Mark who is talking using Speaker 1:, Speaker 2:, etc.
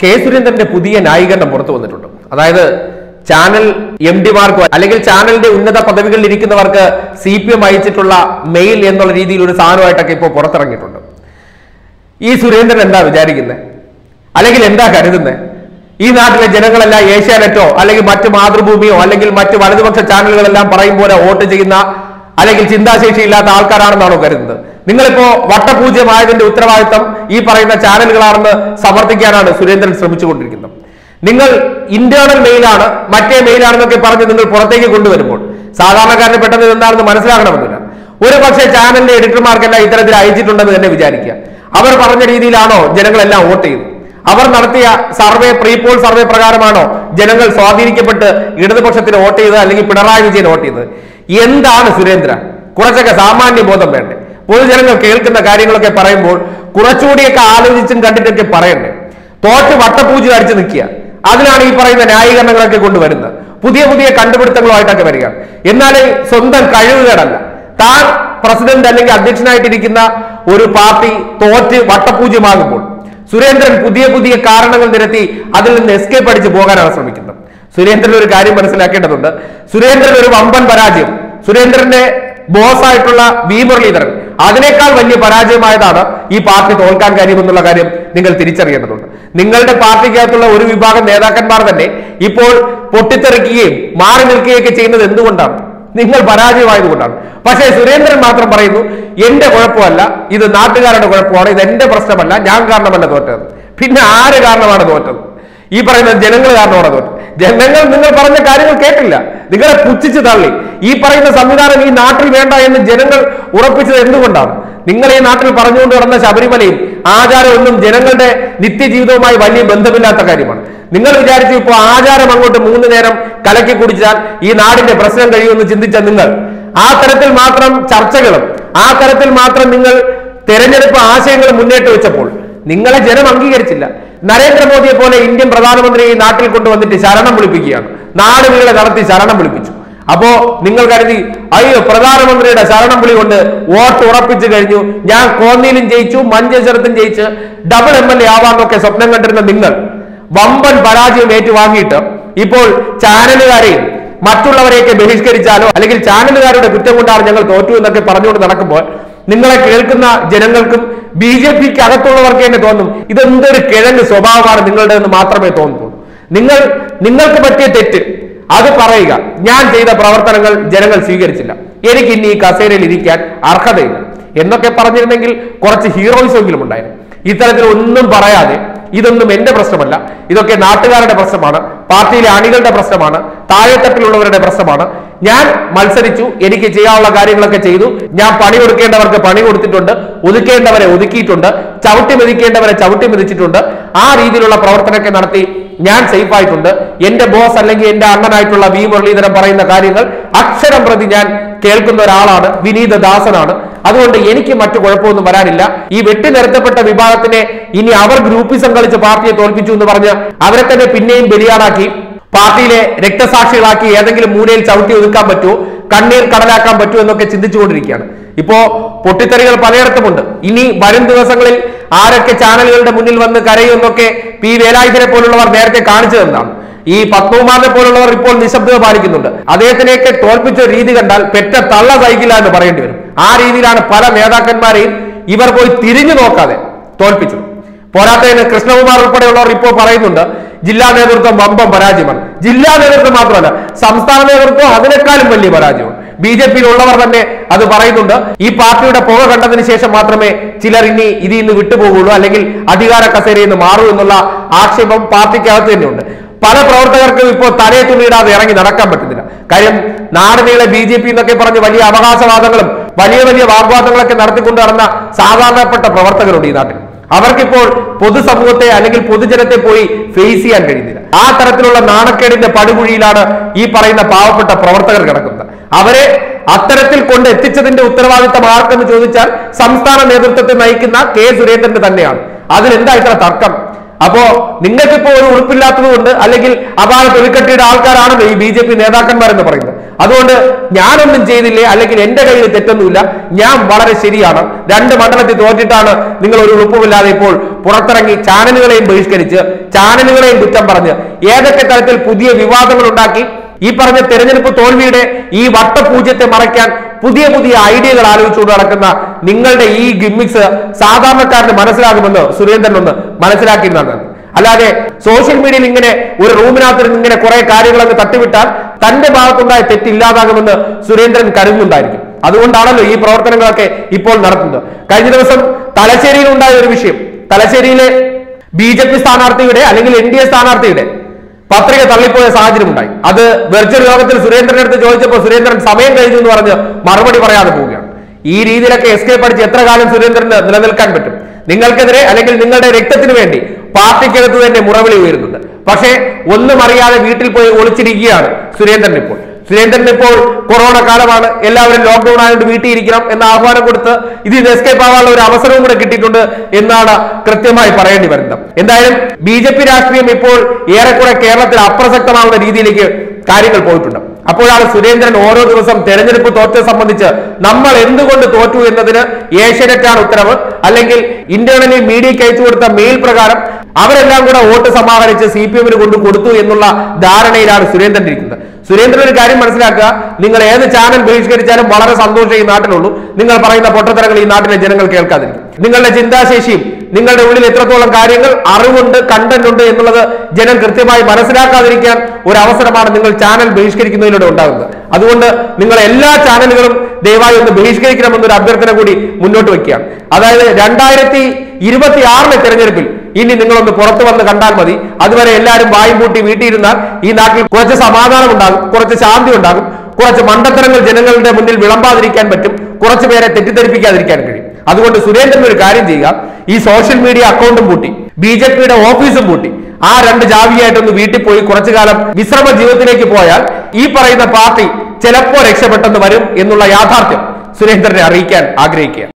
Speaker 1: K സുരേന്ദ്രന്റെ പുതിയ ന്യായീകരണം പുറത്തു വന്നിട്ടുണ്ട് അതായത് ചാനൽ എം ഡിമാർക്ക് അല്ലെങ്കിൽ ചാനലിന്റെ ഉന്നത പദവികളിൽ ഇരിക്കുന്നവർക്ക് സി പി എം അയച്ചിട്ടുള്ള മെയിൽ എന്നുള്ള രീതിയിൽ ഒരു സാധനമായിട്ടൊക്കെ ഇപ്പോൾ പുറത്തിറങ്ങിയിട്ടുണ്ട് ഈ സുരേന്ദ്രൻ എന്താ വിചാരിക്കുന്നത് അല്ലെങ്കിൽ എന്താ കരുതുന്നത് ഈ നാട്ടിലെ ജനങ്ങളെല്ലാം ഏഷ്യാനെറ്റോ അല്ലെങ്കിൽ മറ്റ് മാതൃഭൂമിയോ അല്ലെങ്കിൽ മറ്റ് വലതുപക്ഷ ചാനലുകളെല്ലാം പറയും പോലെ വോട്ട് ചെയ്യുന്ന അല്ലെങ്കിൽ ചിന്താശേഷി ഇല്ലാത്ത ആൾക്കാരാണെന്നാണോ കരുതുന്നത് നിങ്ങളിപ്പോ വട്ടപൂജ്യമായതിന്റെ ഉത്തരവാദിത്തം ഈ പറയുന്ന ചാനലുകളാണെന്ന് സമർത്ഥിക്കാനാണ് സുരേന്ദ്രൻ ശ്രമിച്ചുകൊണ്ടിരിക്കുന്നത് നിങ്ങൾ ഇന്റേണൽ മെയിലാണ് മറ്റേ മെയിലാണെന്നൊക്കെ പറഞ്ഞ് നിങ്ങൾ പുറത്തേക്ക് കൊണ്ടുവരുമ്പോൾ സാധാരണക്കാരന് പെട്ടെന്ന് ഇതെന്താണെന്ന് മനസ്സിലാക്കണമെന്നില്ല ഒരു പക്ഷേ ചാനലിന്റെ എഡിറ്റർമാർക്കെല്ലാം ഇത്തരത്തിൽ അയച്ചിട്ടുണ്ടെന്ന് തന്നെ വിചാരിക്കുക അവർ പറഞ്ഞ രീതിയിലാണോ ജനങ്ങളെല്ലാം വോട്ട് ചെയ്തത് അവർ നടത്തിയ സർവേ പ്രീപോൾ സർവേ പ്രകാരമാണോ ജനങ്ങൾ സ്വാധീനിക്കപ്പെട്ട് ഇടതുപക്ഷത്തിന് വോട്ട് ചെയ്തത് അല്ലെങ്കിൽ പിണറായി വിജയൻ വോട്ട് ചെയ്തത് എന്താണ് സുരേന്ദ്ര കുറച്ചൊക്കെ സാമാന്യ ബോധം വേണ്ടേ പൊതുജനങ്ങൾ കേൾക്കുന്ന കാര്യങ്ങളൊക്കെ പറയുമ്പോൾ കുറച്ചുകൂടിയൊക്കെ ആലോചിച്ചും കണ്ടിട്ടൊക്കെ പറയണ്ടേ തോറ്റ് വട്ടപൂജ അടിച്ചു നിൽക്കുക അതിനാണ് ഈ പറയുന്ന ന്യായീകരണങ്ങളൊക്കെ കൊണ്ടുവരുന്നത് പുതിയ പുതിയ കണ്ടുപിടുത്തങ്ങളുമായിട്ടൊക്കെ വരിക എന്നാൽ സ്വന്തം കഴിവുകേടല്ല താൻ പ്രസിഡന്റ് അല്ലെങ്കിൽ അധ്യക്ഷനായിട്ടിരിക്കുന്ന ഒരു പാർട്ടി തോറ്റ് വട്ടപൂജ്യമാകുമ്പോൾ സുരേന്ദ്രൻ പുതിയ പുതിയ കാരണങ്ങൾ നിരത്തി അതിൽ നിന്ന് എസ്കേപ്പ് അടിച്ച് പോകാനാണ് ശ്രമിക്കുന്നത് സുരേന്ദ്രൻ ഒരു കാര്യം മനസ്സിലാക്കേണ്ടതുണ്ട് സുരേന്ദ്രൻ ഒരു വമ്പൻ പരാജയം സുരേന്ദ്രന്റെ ബോസ് ആയിട്ടുള്ള വി മുരളീധരൻ അതിനേക്കാൾ വലിയ പരാജയമായതാണ് ഈ പാർട്ടി തോൽക്കാൻ കഴിയുമെന്നുള്ള കാര്യം നിങ്ങൾ തിരിച്ചറിയേണ്ടതുണ്ട് നിങ്ങളുടെ പാർട്ടിക്കകത്തുള്ള ഒരു വിഭാഗം നേതാക്കന്മാർ തന്നെ ഇപ്പോൾ പൊട്ടിത്തെറിക്കുകയും മാറി നിൽക്കുകയൊക്കെ ചെയ്യുന്നത് എന്തുകൊണ്ടാണ് നിങ്ങൾ പരാജയമായതുകൊണ്ടാണ് പക്ഷേ സുരേന്ദ്രൻ മാത്രം പറയുന്നു എന്റെ കുഴപ്പമല്ല ഇത് നാട്ടുകാരുടെ കുഴപ്പമാണ് ഇത് എന്റെ പ്രശ്നമല്ല ഞാൻ കാരണമല്ല തോറ്റത് പിന്നെ ആര് കാരണമാണ് തോറ്റത് ഈ പറയുന്ന ജനങ്ങൾ കാരണമാണ് തോറ്റത് ജനങ്ങൾ നിങ്ങൾ പറഞ്ഞ കാര്യങ്ങൾ കേട്ടില്ല നിങ്ങളെ പുച്ഛിച്ച് തള്ളി ഈ പറയുന്ന സംവിധാനം ഈ നാട്ടിൽ വേണ്ട എന്ന് ജനങ്ങൾ ഉറപ്പിച്ചത് എന്തുകൊണ്ടാണ് നിങ്ങൾ ഈ നാട്ടിൽ പറഞ്ഞുകൊണ്ട് നടന്ന ശബരിമലയും ആചാരമൊന്നും ജനങ്ങളുടെ നിത്യജീവിതവുമായി വലിയ ബന്ധമില്ലാത്ത കാര്യമാണ് നിങ്ങൾ വിചാരിച്ചു ഇപ്പോൾ ആചാരം അങ്ങോട്ട് മൂന്ന് നേരം കലക്കി കുടിച്ചാൽ ഈ നാടിന്റെ പ്രശ്നം കഴിയുമെന്ന് ചിന്തിച്ച നിങ്ങൾ ആ തരത്തിൽ മാത്രം ചർച്ചകളും ആ തരത്തിൽ മാത്രം നിങ്ങൾ തെരഞ്ഞെടുപ്പ് ആശയങ്ങൾ മുന്നോട്ട് വെച്ചപ്പോൾ നിങ്ങളെ ജനം അംഗീകരിച്ചില്ല നരേന്ദ്രമോദിയെ പോലെ ഇന്ത്യൻ പ്രധാനമന്ത്രി ഈ നാട്ടിൽ കൊണ്ടുവന്നിട്ട് ശരണം വിളിപ്പിക്കുകയാണ് നാട് നിങ്ങളെ നടത്തി ശരണം വിളിപ്പിച്ചു അപ്പോ നിങ്ങൾ കരുതി അയ്യോ പ്രധാനമന്ത്രിയുടെ ശരണം വിളി കൊണ്ട് വോട്ട് ഉറപ്പിച്ചു കഴിഞ്ഞു ഞാൻ കോന്നിയിലും ജയിച്ചു മഞ്ചേശ്വരത്തും ജയിച്ച് ഡബിൾ എം എൽ എ ആവാന്നൊക്കെ സ്വപ്നം കണ്ടിരുന്ന നിങ്ങൾ വമ്പൻ പരാജയം ഏറ്റുവാങ്ങിയിട്ട് ഇപ്പോൾ ചാനലുകാരെയും മറ്റുള്ളവരെയൊക്കെ ബഹിഷ്കരിച്ചാലോ അല്ലെങ്കിൽ ചാനലുകാരുടെ കുറ്റം കൊണ്ടാണ് ഞങ്ങൾ തോറ്റു എന്നൊക്കെ പറഞ്ഞുകൊണ്ട് നടക്കുമ്പോൾ നിങ്ങളെ കേൾക്കുന്ന ജനങ്ങൾക്കും ബി ജെ പിക്ക് അകത്തുള്ളവർക്ക് തന്നെ തോന്നും ഇതെന്തൊരു കിഴങ്ങ് സ്വഭാവമാണ് നിങ്ങളുടെ എന്ന് മാത്രമേ തോന്നുള്ളൂ നിങ്ങൾ നിങ്ങൾക്ക് പറ്റിയ തെറ്റ് അത് പറയുക ഞാൻ ചെയ്ത പ്രവർത്തനങ്ങൾ ജനങ്ങൾ സ്വീകരിച്ചില്ല എനിക്ക് ഇനി ഈ കസേരയിൽ ഇരിക്കാൻ അർഹതയില്ല എന്നൊക്കെ പറഞ്ഞിരുന്നെങ്കിൽ കുറച്ച് ഹീറോയിസം എങ്കിലും ഉണ്ടായിരുന്നു ഇത്തരത്തിൽ ഒന്നും പറയാതെ ഇതൊന്നും എന്റെ പ്രശ്നമല്ല ഇതൊക്കെ നാട്ടുകാരുടെ പ്രശ്നമാണ് പാർട്ടിയിലെ അണികളുടെ പ്രശ്നമാണ് താഴെത്തട്ടിലുള്ളവരുടെ പ്രശ്നമാണ് ഞാൻ മത്സരിച്ചു എനിക്ക് ചെയ്യാനുള്ള കാര്യങ്ങളൊക്കെ ചെയ്തു ഞാൻ പണി കൊടുക്കേണ്ടവർക്ക് പണി കൊടുത്തിട്ടുണ്ട് ഒതുക്കേണ്ടവരെ ഒതുക്കിയിട്ടുണ്ട് ചവിട്ടി മെതിക്കേണ്ടവരെ ചവിട്ടി മെതിച്ചിട്ടുണ്ട് ആ രീതിയിലുള്ള പ്രവർത്തനമൊക്കെ നടത്തി ഞാൻ സേഫ് ആയിട്ടുണ്ട് എന്റെ ബോസ് അല്ലെങ്കിൽ എന്റെ അണ്ണനായിട്ടുള്ള വി മുരളീധരൻ പറയുന്ന കാര്യങ്ങൾ അക്ഷരം പ്രതി ഞാൻ കേൾക്കുന്ന ഒരാളാണ് വിനീത ദാസനാണ് അതുകൊണ്ട് എനിക്ക് മറ്റു കുഴപ്പമൊന്നും വരാനില്ല ഈ വെട്ടി നിരത്തപ്പെട്ട വിഭാഗത്തിനെ ഇനി അവർ ഗ്രൂപ്പിസം കളിച്ച് പാർട്ടിയെ തോൽപ്പിച്ചു എന്ന് പറഞ്ഞ് അവരെ തന്നെ പിന്നെയും ബലിയാടാക്കി പാർട്ടിയിലെ രക്തസാക്ഷികളാക്കി ഏതെങ്കിലും മൂലയിൽ ചവിട്ടി ഒതുക്കാൻ പറ്റുമോ കണ്ണീർ കടലാക്കാൻ പറ്റുമോ എന്നൊക്കെ ചിന്തിച്ചുകൊണ്ടിരിക്കുകയാണ് ഇപ്പോ പൊട്ടിത്തെറികൾ പലയിടത്തുമുണ്ട് ഇനി വരും ദിവസങ്ങളിൽ ആരൊക്കെ ചാനലുകളുടെ മുന്നിൽ വന്ന് കരയുമെന്നൊക്കെ പി വേലായുധനെ പോലുള്ളവർ നേരത്തെ കാണിച്ചു തന്നതാണ് ഈ പത്മകുമാറിനെ പോലുള്ളവർ ഇപ്പോൾ നിശബ്ദത പാലിക്കുന്നുണ്ട് അദ്ദേഹത്തിനെയൊക്കെ തോൽപ്പിച്ച ഒരു രീതി കണ്ടാൽ പെറ്റ തള്ള സഹിക്കില്ല എന്ന് പറയേണ്ടി വരും ആ രീതിയിലാണ് പല നേതാക്കന്മാരെയും ഇവർ പോയി തിരിഞ്ഞു നോക്കാതെ തോൽപ്പിച്ചത് പോരാത്തതിന് കൃഷ്ണകുമാർ ഉൾപ്പെടെയുള്ളവർ ഇപ്പോൾ പറയുന്നുണ്ട് ജില്ലാ നേതൃത്വം വമ്പം പരാജയമാണ് ജില്ലാ നേതൃത്വം മാത്രമല്ല സംസ്ഥാന നേതൃത്വം അതിനേക്കാളും വലിയ പരാജയമാണ് ബി ജെ പിയിലുള്ളവർ തന്നെ അത് പറയുന്നുണ്ട് ഈ പാർട്ടിയുടെ പുക കണ്ടതിന് ശേഷം മാത്രമേ ചിലർ ഇനി ഇതിൽ നിന്ന് വിട്ടുപോകുള്ളൂ അല്ലെങ്കിൽ അധികാര കസേരയിൽ നിന്ന് മാറൂ എന്നുള്ള ആക്ഷേപം പാർട്ടിക്കകത്ത് തന്നെയുണ്ട് പല പ്രവർത്തകർക്കും ഇപ്പോൾ തലയെ തുള്ളിയിടാതെ ഇറങ്ങി നടക്കാൻ പറ്റുന്നില്ല കാര്യം നാടിനീളെ ബി ജെ പി എന്നൊക്കെ പറഞ്ഞ് വലിയ അവകാശവാദങ്ങളും വലിയ വലിയ വാഗ്വാദങ്ങളൊക്കെ നടത്തിക്കൊണ്ട് നടന്ന സാധാരണപ്പെട്ട പ്രവർത്തകരുണ്ട് ഈ നാട്ടിൽ അവർക്കിപ്പോൾ പൊതുസമൂഹത്തെ അല്ലെങ്കിൽ പൊതുജനത്തെ പോയി ഫേസ് ചെയ്യാൻ കഴിയുന്നില്ല ആ തരത്തിലുള്ള നാണക്കേടിന്റെ പടുകുഴിയിലാണ് ഈ പറയുന്ന പാവപ്പെട്ട പ്രവർത്തകർ കിടക്കുന്നത് അവരെ അത്തരത്തിൽ കൊണ്ട് എത്തിച്ചതിന്റെ ഉത്തരവാദിത്തം ആർക്കെന്ന് ചോദിച്ചാൽ സംസ്ഥാന നേതൃത്വത്തെ നയിക്കുന്ന കെ സുരേന്ദ്രന് തന്നെയാണ് അതിലെന്താ ഇത്ര തർക്കം അപ്പോ നിങ്ങൾക്കിപ്പോ ഒരു ഉറപ്പില്ലാത്തത് കൊണ്ട് അല്ലെങ്കിൽ അപാര തൊലിക്കട്ടിയുടെ ആൾക്കാരാണല്ലോ ഈ ബി ജെ പി നേതാക്കന്മാരെന്ന് പറയുന്നത് അതുകൊണ്ട് ഞാനൊന്നും ചെയ്തില്ലേ അല്ലെങ്കിൽ എന്റെ കയ്യിൽ തെറ്റൊന്നുമില്ല ഞാൻ വളരെ ശരിയാണ് രണ്ട് മണ്ഡലത്തിൽ തോറ്റിട്ടാണ് നിങ്ങൾ ഒരു ഉറപ്പുമില്ലാതെ ഇപ്പോൾ പുറത്തിറങ്ങി ചാനലുകളെയും ബഹിഷ്കരിച്ച് ചാനലുകളെയും കുറ്റം പറഞ്ഞ് ഏതൊക്കെ തരത്തിൽ പുതിയ വിവാദങ്ങൾ ഉണ്ടാക്കി ഈ പറഞ്ഞ തെരഞ്ഞെടുപ്പ് തോൽവിയുടെ ഈ വട്ടപൂജ്യത്തെ മറയ്ക്കാൻ പുതിയ പുതിയ ഐഡിയകൾ ആലോചിച്ചുകൊണ്ട് നടക്കുന്ന നിങ്ങളുടെ ഈ ഗിമ്മിക്സ് സാധാരണക്കാരന് മനസ്സിലാകുമെന്ന് സുരേന്ദ്രൻ ഒന്ന് മനസ്സിലാക്കിയിരുന്നതാണ് അല്ലാതെ സോഷ്യൽ മീഡിയയിൽ ഇങ്ങനെ ഒരു റൂമിനകത്ത് ഇങ്ങനെ കുറെ കാര്യങ്ങൾ അങ്ങ് തട്ടിവിട്ടാൽ തന്റെ ഭാഗത്തുണ്ടായ തെറ്റില്ലാതാകുമെന്ന് സുരേന്ദ്രൻ കരുതുന്നുണ്ടായിരിക്കും അതുകൊണ്ടാണല്ലോ ഈ പ്രവർത്തനങ്ങളൊക്കെ ഇപ്പോൾ നടത്തുന്നത് കഴിഞ്ഞ ദിവസം തലശ്ശേരിയിൽ ഉണ്ടായ ഒരു വിഷയം തലശ്ശേരിയിലെ ബി ജെ പി സ്ഥാനാർത്ഥിയുടെ അല്ലെങ്കിൽ എൻ ഡി എ സ്ഥാനാർത്ഥിയുടെ പത്രിക തള്ളിപ്പോയ സാഹചര്യം ഉണ്ടായി അത് വെർച്വൽ യോഗത്തിൽ സുരേന്ദ്രന്റെ അടുത്ത് ചോദിച്ചപ്പോൾ സുരേന്ദ്രൻ സമയം കഴിഞ്ഞു എന്ന് പറഞ്ഞ് മറുപടി പറയാതെ പോവുകയാണ് ഈ രീതിയിലൊക്കെ എസ്കേപ്പ് അടിച്ച് എത്ര കാലം സുരേന്ദ്രന് നിലനിൽക്കാൻ പറ്റും നിങ്ങൾക്കെതിരെ അല്ലെങ്കിൽ നിങ്ങളുടെ രക്തത്തിന് വേണ്ടി പാർട്ടിക്കകത്ത് തന്നെ മുറവിളി ഉയരുന്നുണ്ട് പക്ഷേ ഒന്നും അറിയാതെ വീട്ടിൽ പോയി ഒളിച്ചിരിക്കുകയാണ് സുരേന്ദ്രൻ ഇപ്പോൾ സുരേന്ദ്രൻ ഇപ്പോൾ കൊറോണ കാലമാണ് എല്ലാവരും ലോക്ക്ഡൌൺ ആയതുകൊണ്ട് വീട്ടിൽ ഇരിക്കണം എന്ന ആഹ്വാനം കൊടുത്ത് ഇതിൽ എസ്കേപ്പ് ആവാനുള്ള ഒരു അവസരവും കൂടെ കിട്ടിയിട്ടുണ്ട് എന്നാണ് കൃത്യമായി പറയേണ്ടി വരുന്നത് എന്തായാലും ബി ജെ പി രാഷ്ട്രീയം ഇപ്പോൾ ഏറെക്കുറെ കേരളത്തിൽ അപ്രസക്തമാവുന്ന രീതിയിലേക്ക് കാര്യങ്ങൾ പോയിട്ടുണ്ട് അപ്പോഴാണ് സുരേന്ദ്രൻ ഓരോ ദിവസം തെരഞ്ഞെടുപ്പ് തോറ്റത് സംബന്ധിച്ച് നമ്മൾ എന്തുകൊണ്ട് തോറ്റു എന്നതിന് ഏഷ്യാനെറ്റാണ് ഉത്തരവ് അല്ലെങ്കിൽ ഇന്റേണലി മീഡിയയ്ക്ക് അയച്ചു കൊടുത്ത മെയിൽ പ്രകാരം അവരെല്ലാം കൂടെ വോട്ട് സമാഹരിച്ച് സി പി എമ്മിന് കൊണ്ട് കൊടുത്തു എന്നുള്ള ധാരണയിലാണ് സുരേന്ദ്രൻ ഇരിക്കുന്നത് സുരേന്ദ്രൻ ഒരു കാര്യം മനസ്സിലാക്കുക നിങ്ങൾ ഏത് ചാനൽ ബഹിഷ്കരിച്ചാലും വളരെ സന്തോഷം ഈ നാട്ടിലുള്ളൂ നിങ്ങൾ പറയുന്ന പൊട്ടത്തരങ്ങൾ ഈ നാട്ടിലെ ജനങ്ങൾ കേൾക്കാതിരിക്കും നിങ്ങളുടെ ചിന്താശേഷിയും നിങ്ങളുടെ ഉള്ളിൽ എത്രത്തോളം കാര്യങ്ങൾ അറിവുണ്ട് കണ്ടന്റ് ഉണ്ട് എന്നുള്ളത് ജനം കൃത്യമായി മനസ്സിലാക്കാതിരിക്കാൻ ഒരു അവസരമാണ് നിങ്ങൾ ചാനൽ ബഹിഷ്കരിക്കുന്നതിലൂടെ ഉണ്ടാകുന്നത് അതുകൊണ്ട് നിങ്ങൾ എല്ലാ ചാനലുകളും ദയവായി ഒന്ന് ബഹിഷ്കരിക്കണമെന്നൊരു അഭ്യർത്ഥന കൂടി മുന്നോട്ട് വയ്ക്കുകയാണ് അതായത് രണ്ടായിരത്തി ഇരുപത്തി ആറിലെ തെരഞ്ഞെടുപ്പിൽ ഇനി നിങ്ങളൊന്ന് പുറത്തു വന്ന് കണ്ടാൽ മതി അതുവരെ എല്ലാവരും വായും പൂട്ടി വീട്ടിയിരുന്നാൽ ഈ നാട്ടിൽ കുറച്ച് സമാധാനം ഉണ്ടാകും കുറച്ച് ശാന്തി ഉണ്ടാകും കുറച്ച് മണ്ടത്തരങ്ങൾ ജനങ്ങളുടെ മുന്നിൽ വിളമ്പാതിരിക്കാൻ പറ്റും കുറച്ച് പേരെ തെറ്റിദ്ധരിപ്പിക്കാതിരിക്കാൻ കഴിയും അതുകൊണ്ട് സുരേന്ദ്രൻ ഒരു കാര്യം ചെയ്യുക ഈ സോഷ്യൽ മീഡിയ അക്കൗണ്ടും പൂട്ടി ബി ജെ പിയുടെ ഓഫീസും പൂട്ടി ആ രണ്ട് ജാവിയായിട്ടൊന്ന് വീട്ടിൽ പോയി കുറച്ചു കാലം വിശ്രമ ജീവിതത്തിലേക്ക് പോയാൽ ഈ പറയുന്ന പാർട്ടി ചിലപ്പോ രക്ഷപ്പെട്ടെന്ന് വരും എന്നുള്ള യാഥാർത്ഥ്യം സുരേന്ദ്രനെ അറിയിക്കാൻ ആഗ്രഹിക്കുക